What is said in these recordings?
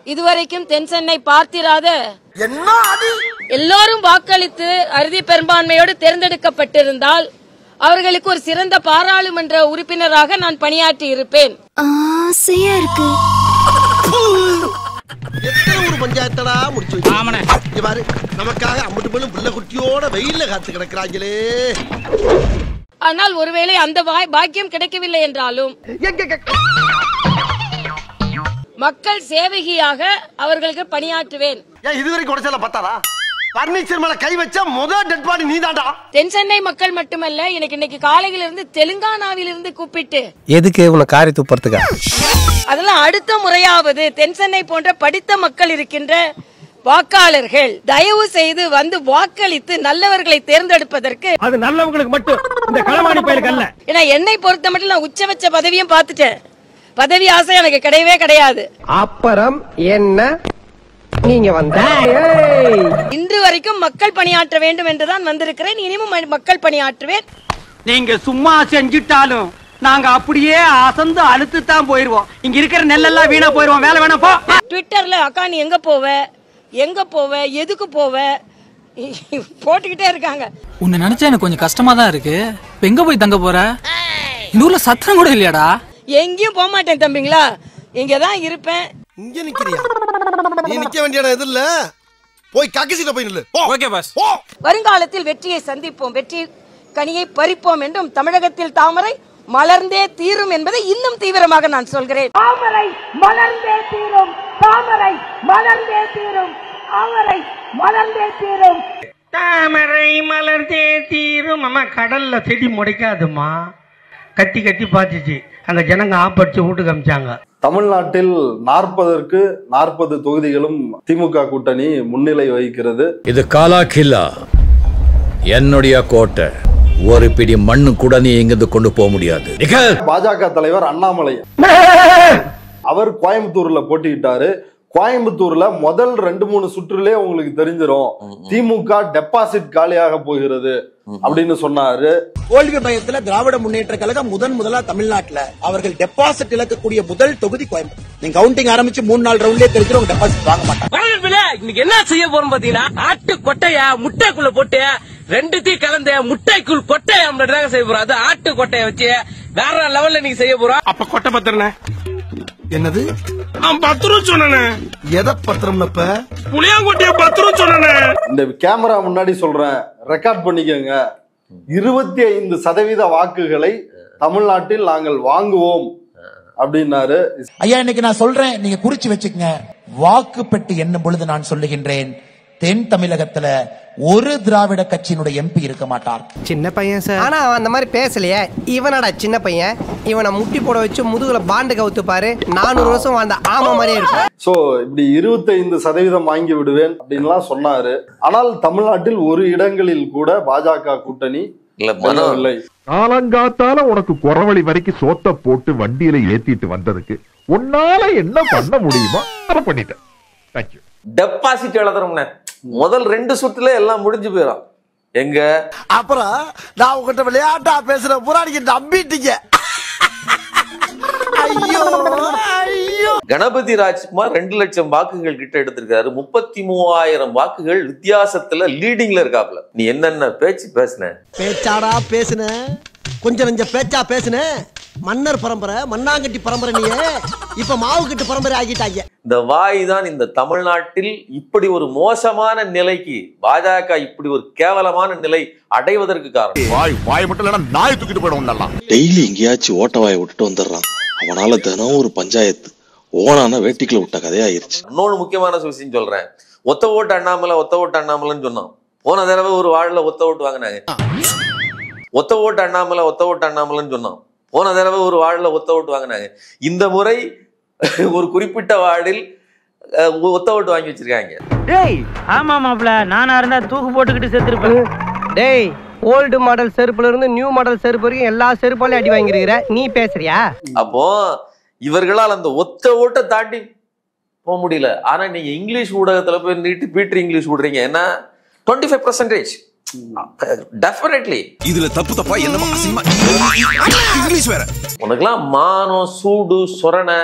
இதுவரைக்கும் தென் சென்னை பார்த்திராத என்ன அடி எல்லோரும் வாக்களித்து அறுதி பெரும்பான்மையோடு தேர்ந்தெடுக்கப்பட்டிருந்தால் அவர்களுக்கு ஒரு சிறந்த பாராளுமன்ற உறுப்பினராக நான் பணியாற்றி இருப்பேன் ஆசையா இருக்கு எத்தனை ஒரு பஞ்சாயத்தடா முடிச்சு வச்சு இங்க பாரு நமக்காக அம்பட்டு பெண்ணும் புள்ள குட்டியோட வெயில்ல காத்து கிடக்குறாங்களே ஆனால் ஒருவேளை அந்த வாய் பாக்கியம் கிடைக்கவில்லை என்றாலும் மக்கள் சேவகியாக அவர்களுக்கு பணியாற்றுவேன் ஏன் இதுவரைக்கும் உடச்சல பத்தாதா பர்னிச்சர் மேல கை வச்சா முதல் டெட் பாடி நீ தாண்டா தென் சென்னை மக்கள் மட்டுமல்ல எனக்கு இன்னைக்கு காலையிலிருந்து தெலுங்கானாவிலிருந்து கூப்பிட்டு எதுக்கு உன்னை காரி துப்புறதுக்கா அதெல்லாம் அடுத்த முறையாவது தென் சென்னை போன்ற படித்த மக்கள் இருக்கின்ற வாக்காளர்கள் தயவு செய்து வந்து வாக்களித்து நல்லவர்களை தேர்ந்தெடுப்பதற்கு அது நல்லவங்களுக்கு மட்டும் இந்த களவாணி பயலுக்கு அல்ல ஏன்னா என்னை பொறுத்த மட்டும் நான் உச்சபட்ச பதவியும் பார்த்துட்டேன் பதவி ஆசை எனக்கு கிடையவே கிடையாது அப்புறம் என்ன நீங்க வந்த இன்று வரைக்கும் மக்கள் பணியாற்ற வேண்டும் என்றுதான் வந்திருக்கிறேன் இனிமும் ம- மக்கள் பணியாற்றுவேன் நீங்க சும்மா செஞ்சுட்டாலும் நாங்க அப்படியே அசந்து அழுத்து தான் போயிருவோம் இங்க இருக்கிற நெல்லெல்லாம் வீணா போயிருவோம் வேலை வேணா போ ட்விட்டர்ல அக்கா நீ எங்க போவ எங்க போவ எதுக்கு போவ போட்டுக்கிட்டே இருக்காங்க உன்னை நினைச்சா எனக்கு கொஞ்சம் கஷ்டமா தான் இருக்கு இப்ப எங்க போய் தங்க போற இந்த ஊர்ல சத்தம் கூட இல்லையாடா எங்கேயும் போக மாட்டேன் தம்பிங்களா இங்க தான் இருப்பேன் இங்க நிக்கிறியா நீ நிக்க வேண்டிய இடம் எது இல்ல போய் கக்கசிட்ட போய் நில்லு போ ஓகே பாஸ் போ வருங்காலத்தில் வெற்றியை சந்திப்போம் வெற்றி கனியை பறிப்போம் என்றும் தமிழகத்தில் தாமரை மலர்ந்தே தீரும் என்பதை இன்னும் தீவிரமாக நான் சொல்கிறேன் தாமரை மலர்ந்தே தீரும் தாமரை மலர்ந்தே தீரும் தாமரை மலர்ந்தே தீரும் தாமரை மலர்ந்தே தீரும் அம்மா கடல்ல செடி முடைக்காதுமா கத்தி கத்தி பார்த்துச்சு அங்க ஜனங்க ஆப்படிச்சு வீட்டுக்கு அமிச்சாங்க தமிழ்நாட்டில் நாற்பதற்கு நாற்பது தொகுதிகளும் திமுக கூட்டணி முன்னிலை வகிக்கிறது இது காலா கில்லா என்னுடைய கோட்டை ஒரு பிடி மண்ணு கூட நீ இங்கிருந்து கொண்டு போக முடியாது நிக்கல். பாஜக தலைவர் அண்ணாமலை அவர் கோயம்புத்தூர்ல போட்டியிட்டாரு கோயம்புத்தூர்ல முதல் ரெண்டு மூணு சுற்றுலே உங்களுக்கு தெரிஞ்சிரும் திமுக டெபாசிட் காலியாக போகிறது அப்படின்னு சொன்னாரு தோல்வி பயத்துல திராவிட முன்னேற்ற கழகம் முதன் முதலா தமிழ்நாட்டுல அவர்கள் டெபாசிட் இழக்கக்கூடிய முதல் தொகுதி கோயம்புத்தூர் நீங்க கவுண்டிங் ஆரம்பிச்சு மூணு நாள் ரவுண்ட்லயே தெரிஞ்சிடும் டெபாசிட் வாங்க மாட்டாங்க இன்னைக்கு என்ன செய்ய போறோம் பாத்தீங்கன்னா ஆட்டு கொட்டைய முட்டைக்குள்ள போட்டு ரெண்டுத்தையும் கலந்து முட்டைக்குள் கொட்டைய அப்படின்றதாக செய்ய போறோம் அது ஆட்டு கொட்டைய வச்சு வேற லெவல்ல நீங்க செய்ய போறோம் அப்ப கொட்டை பத்திரனே என்னது பத்து ரூபா சொன்னே எதை பத்திரம் இப்ப புளியாங்கொட்டைய பத்து ரூபா சொன்னே இந்த கேமரா முன்னாடி சொல்றேன் ரெக்கார்ட் பண்ணிக்கோங்க இருபத்தி ஐந்து சதவீத வாக்குகளை தமிழ்நாட்டில் நாங்கள் வாங்குவோம் அப்படின்னாரு ஐயா இன்னைக்கு நான் சொல்றேன் நீங்க குறிச்சு வச்சுக்கங்க வாக்கு பெட்டி எண்ணும் பொழுது நான் சொல்லுகின்றேன் தென் தமிழகத்துல ஒரு திராவிட கட்சியினுடைய எம்பி இருக்க மாட்டார் சின்ன பையன் சார் ஆனா அவன் அந்த மாதிரி பேசலையே இவனடா சின்ன பையன் இவனை முட்டி போட வச்சு முதுகுல பாண்டு கவுத்து பாரு நானூறு வருஷம் வாழ்ந்த ஆமா மாதிரியே இருக்கும் சோ இப்படி 25% சதவீதம் வாங்கி விடுவேன் அப்படின்லாம் சொன்னாரு ஆனால் தமிழ்நாட்டில் ஒரு இடங்களில் கூட பாஜக கூட்டணி வெல்லவில்லை காலங்காத்தால உனக்கு குறவழி வரைக்கும் சோத்த போட்டு வண்டியில ஏத்திட்டு வந்ததுக்கு உன்னால என்ன பண்ண முடியுமோ அதை பண்ணிட்டேன் தேங்க்யூ டெபாசிட் எழுதுறோம்னே முதல் ரெண்டு சுற்றுல எல்லாம் முடிஞ்சு போயிடும் எங்க அப்புறம் நான் உங்ககிட்ட விளையாட்டா பேசுற புறாடிக்கு நம்பிட்டீங்க ஐயோ ஐயோ கணபதி ராஜ்குமார் ரெண்டு லட்சம் வாக்குகள் கிட்ட எடுத்திருக்காரு முப்பத்தி மூவாயிரம் வாக்குகள் வித்தியாசத்துல லீடிங்ல இருக்காப்ல நீ என்னென்ன பேச்சு பேசுன பேச்சாடா பேசுன கொஞ்சம் நெஞ்ச பேச்சா பேசுன மன்னர் பரம்பரை மண்ணாங்கட்டி பரம்பரை நீயே இப்ப மாவு கட்டு பரம்பரை ஆகிட்டாங்க இந்த வாய் தான் இந்த தமிழ்நாட்டில் இப்படி ஒரு மோசமான நிலைக்கு பாஜக இப்படி ஒரு கேவலமான நிலை அடைவதற்கு காரணம் வாய் வாய் மட்டும் இல்லைன்னா நாய் தூக்கிட்டு போயிடும் நல்லா டெய்லி எங்கேயாச்சும் ஓட்ட வாயை விட்டுட்டு வந்துடுறான் அவனால தினம் ஒரு பஞ்சாயத்து ஓனான வேட்டிக்குள்ள விட்ட கதையாயிருச்சு இன்னொன்னு முக்கியமான விஷயம் சொல்றேன் ஒத்த ஓட்டு அண்ணாமலை ஒத்த ஓட்டு அண்ணாமலைன்னு சொன்னோம் போன தடவை ஒரு வார்டுல ஒத்த ஓட்டு வாங்கினாங்க ஒத்த ஓட்டு அண்ணாமலை ஒத்த ஓட்டு அண்ணாமலைன்னு சொன்னோம் போன தடவை ஒரு வார்டுல ஒத்த ஓட்டு வாங்கினாங்க இந்த முறை ஒரு குறிப்பிட்ட வார்டில் அஹ், ஒத்த ஓட்டு வாங்கி வச்சிருக்காங்க டேய் ஆமா மாப்ள நானா இருந்தா தூக்கு போட்டுக்கிட்டு செத்துருப்பேன் டேய் ஓல்டு மாடல் செருப்புல இருந்து நியூ மாடல் செருப்பு வரைக்கும் எல்லா செருப்பாலையும் அடி வாங்கிருக்கிற நீ பேசுறியா அப்போ இவர்களால் அந்த ஒத்த ஓட்டை தாண்டி போக முடியல ஆனா நீங்க இங்கிலீஷ் ஊடகத்துல போய் நீட்டு பீட்டர் இங்கிலீஷ் விடுறீங்க ஏன்னா டுவெண்ட்டி ஃபைவ் பர்சன்டேஜ் டெஃபினெட்லி இதுல தப்பு தப்பா என்னமா அசிங்கமா இங்கிலீஷ் வேற உனக்கெல்லாம் மானம் சூடு சொரணை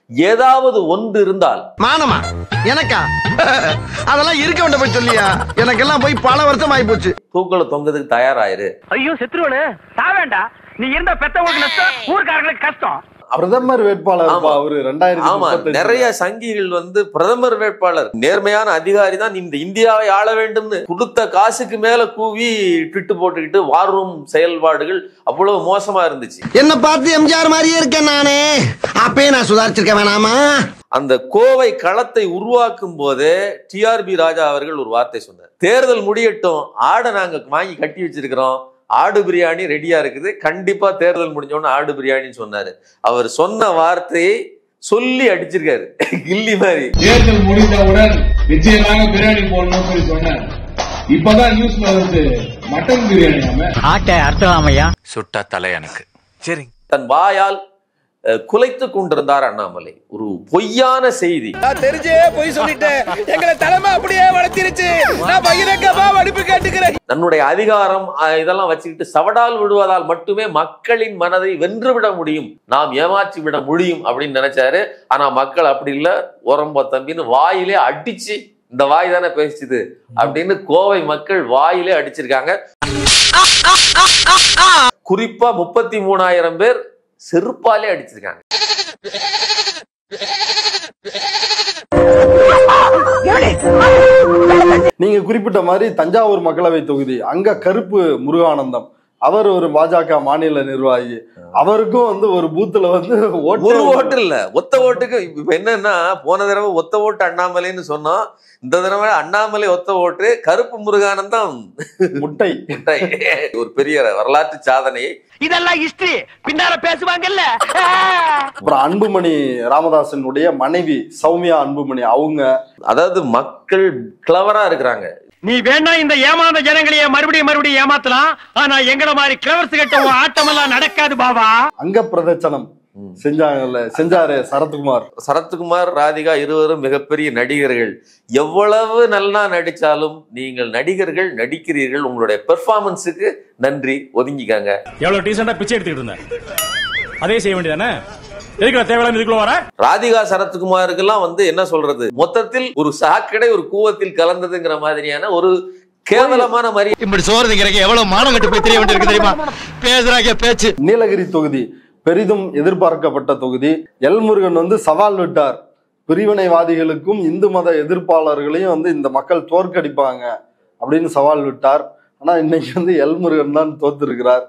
ஏதாவது ஒன்று இருந்தால் மானமா எனக்கா அதெல்லாம் இருக்க வேண்டாம் போய் சொல்லியா எனக்கெல்லாம் போய் பல வருஷம் ஆகி போச்சு தூக்கல தொங்குறதுக்கு தயாராயிரு ஐயோ செத்துருவனே சாவேண்டா நீ இருந்த பெத்தவங்களுக்கு நஷ்டம் ஊர்க்காரங்களுக்கு கஷ்டம் பிரதமர் வேட்பாளர் ஆமா. அவரு ரெண்டாயிரத்தி ஆமா முப்பத்தஞ்சு. நிறைய சங்கிகள் வந்து பிரதமர் வேட்பாளர் நேர்மையான அதிகாரி தான் இந்த இந்தியாவை ஆள வேண்டும்னு கொடுத்த காசுக்கு மேல கூவி ட்விட்டு போட்டுக்கிட்டு வார் ரூம் செயல்பாடுகள் அவ்வளவு மோசமா இருந்துச்சு என்ன பார்த்து எம்ஜிஆர் மாதிரியே இருக்கேன் நானே அப்பயே நான் சுதாரிச்சிருக்க வேணாமா அந்த கோவை களத்தை உருவாக்கும் போதே டிஆர்பி ராஜா அவர்கள் ஒரு வார்த்தை சொன்னார் தேர்தல் முடியட்டும் ஆடை நாங்க வாங்கி கட்டி வச்சிருக்கிறோம் ஆடு பிரியாணி ரெடியா இருக்குது கண்டிப்பா தேர்தல் முடிஞ்சோன்னு ஆடு பிரியாணின்னு சொன்னாரு அவர் சொன்ன வார்த்தையை சொல்லி அடிச்சிருக்காரு கில்லி மாதிரி தேர்தல் முடிந்தவுடன் நிச்சயமாக பிரியாணி போடணும்னு சொல்லி சொன்னார் இப்பதான் நியூஸ்ல வருது மட்டன் பிரியாணி நாம ஆட்டை அர்த்தலாமையா சுட்டா தலை எனக்கு சரி தன் வாயால் அஹ், குலைத்துக் கொண்டிருந்தார் அண்ணாமலை ஒரு பொய்யான செய்தி நான் தெரிஞ்சே போய் சொல்லிட்டேன் எங்களை தலைமை அப்படியே வளர்த்திருச்சு நான் பகிரங்கமா மன்னிப்பு கேட்டுக்கிறேன் தன்னுடைய அதிகாரம் அஹ், இதெல்லாம் வச்சுக்கிட்டு சவடால் விடுவதால் மட்டுமே மக்களின் மனதை வென்றுவிட முடியும் நாம் ஏமாற்றி விட முடியும் அப்படின்னு நினைச்சாரு ஆனா மக்கள் அப்படி இல்ல உரம்ப தம்பின்னு வாயிலே அடிச்சு இந்த வாய் தானே பேசுது அப்படின்னு கோவை மக்கள் வாயிலே அடிச்சிருக்காங்க குறிப்பா முப்பத்தி மூணாயிரம் பேர் செருப்பாலே அடிச்சிருக்காங்க நீங்க குறிப்பிட்ட மாதிரி தஞ்சாவூர் மக்களவை தொகுதி அங்க கருப்பு முருகானந்தம் அவர் ஒரு பாஜக மாநில நிர்வாகி அவருக்கும் வந்து ஒரு பூத்துல வந்து ஓட்டு ஒரு ஓட்டு இல்ல ஒத்த ஓட்டுக்கு இப்ப என்னன்னா போன தடவை ஒத்த ஓட்டு அண்ணாமலைன்னு சொன்னோம் இந்த தடவை அண்ணாமலை ஒத்த ஓட்டு கருப்பு முருகானந்தம் முட்டை முட்டை ஒரு பெரிய வரலாற்று சாதனை இதெல்லாம் ஹிஸ்டரி பின்னால பேசுவாங்கல்ல அப்புறம் அன்புமணி ராமதாசனுடைய மனைவி சௌமியா அன்புமணி அவங்க அதாவது மக்கள் கிளவரா இருக்கிறாங்க நீ வேணா இந்த ஏமாந்த ஜனங்களையே மறுபடியும் மறுபடியும் ஏமாத்தலாம் ஆனா எங்கள மாதிரி கிளவர்ஸ் கட்ட உன் ஆட்டமெல்லாம் நடக்காது பாபா அங்க பிரதட்சணம் செஞ்சாங்கல்ல செஞ்சாரு சரத்குமார் சரத்குமார் ராதிகா இருவரும் மிகப்பெரிய நடிகர்கள் எவ்வளவு நல்லா நடிச்சாலும் நீங்கள் நடிகர்கள் நடிக்கிறீர்கள் உங்களுடைய பெர்ஃபார்மன்ஸுக்கு நன்றி ஒதுங்கிக்காங்க எவ்வளவு டீசெண்டா பிச்சை எடுத்துக்கிட்டு இருந்தேன் அதே செய்ய வேண்டியதானே எதுக்கு தேவையில்லாம இதுக்குள்ள வர ராதிகா சரத்குமாருக்கெல்லாம் வந்து என்ன சொல்றது மொத்தத்தில் ஒரு சாக்கடை ஒரு கூவத்தில் கலந்ததுங்கிற மாதிரியான ஒரு கேவலமான மாதிரி இப்படி சோறு திங்கிறக்கு எவ்வளவு மானம் கட்டு போய் தெரிய வேண்டியிருக்கு தெரியுமா பேசுறாங்க பேச்சு நீலகிரி தொகுதி பெரிதும் எதிர்பார்க்கப்பட்ட தொகுதி எல் முருகன் வந்து சவால் விட்டார் பிரிவினைவாதிகளுக்கும் இந்து மத எதிர்ப்பாளர்களையும் வந்து இந்த மக்கள் தோற்கடிப்பாங்க அப்படின்னு சவால் விட்டார் ஆனா இன்னைக்கு வந்து எல் முருகன் தான் தோத்திருக்கிறார்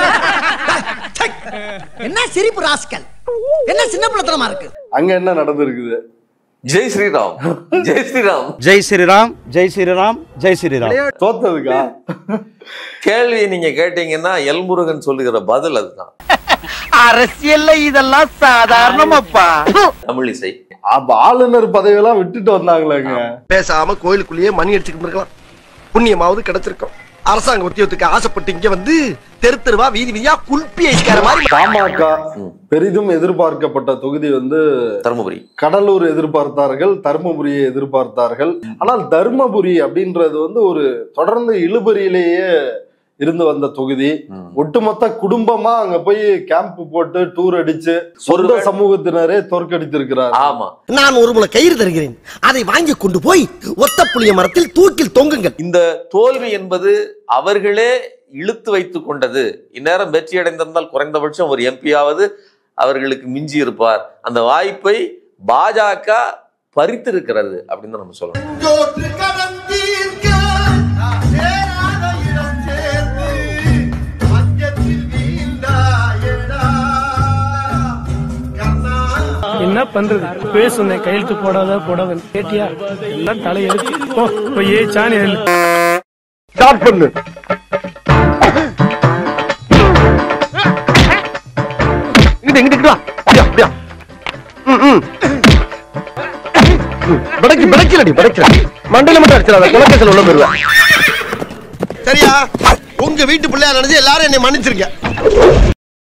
என்ன சிரிப்பு ராஸ்கல் என்ன சின்ன பிள்ளைத்தனமா இருக்கு அங்க என்ன நடந்திருக்குது ஜெய் ஸ்ரீராம் ஜெய் ஸ்ரீராம் ஜெய் ஸ்ரீராம் ஜெய் ஸ்ரீராம் ஜெய் ஸ்ரீராம் தோத்ததுக்கா கேள்வி நீங்க கேட்டீங்கன்னா எல்முருகன் சொல்லுகிற பதில் அதுதான் அரசியல்ல இதெல்லாம் சாதாரணமாப்பா தமிழிசை அப்ப ஆளுநர் பதவியெல்லாம் விட்டுட்டு வந்தாங்களேங்க பேசாம கோயிலுக்குள்ளேயே மணி அடிச்சுக்கிட்டு இருக்கலாம் புண்ணியமாவது கிடைச்சிருக்கும் அரசாங்க உத்தியோகத்துக்கு ஆசைப்பட்டு இங்க வந்து தெரு தெருவா வீதி வீதியா குல்பி ஐக்கார மாதிரி பாமக பெரிதும் எதிர்பார்க்கப்பட்ட தொகுதி வந்து தருமபுரி கடலூர் எதிர்பார்த்தார்கள் தருமபுரியை எதிர்பார்த்தார்கள் ஆனால் தருமபுரி அப்படின்றது வந்து ஒரு தொடர்ந்து இழுபறியிலேயே இருந்து வந்த தொகுதி ஒட்டுமொத்த குடும்பமா அங்க போய் கேம்ப் போட்டு டூர் அடிச்சு சொந்த சமூகத்தினரே தோற்கடித்திருக்கிறார் ஆமா நான் ஒரு முளை கயிறு தருகிறேன் அதை வாங்கி கொண்டு போய் ஒத்த புளிய மரத்தில் தூக்கில் தொங்குங்கள் இந்த தோல்வி என்பது அவர்களே இழுத்து வைத்துக் கொண்டது இந்நேரம் வெற்றி அடைந்திருந்தால் குறைந்தபட்சம் ஒரு எம்பியாவது அவர்களுக்கு மிஞ்சி இருப்பார் அந்த வாய்ப்பை பாஜக பறித்திருக்கிறது அப்படின்னு தான் நம்ம சொல்லணும் என்ன பண்றது பேசுனேன் கையெழுத்து போடாத போடாத கேட்டியா எல்லாம் தலையெழுத்து போ போய் சாணி நெல்லு ஸ்டார்ட் பண்ணு இங்கிட்டு இங்கிட்டு வா அப்படியா அப்படியா ம், ம். படைக்கு படைக்கலடி படைக்கல மண்டையில மட்டும் அடிச்சிடாத குலக்கத்தில் உள்ள போயிருவேன் சரியா உங்க வீட்டு பிள்ளையா நினைச்சு எல்லாரும் என்னை மன்னிச்சிருங்க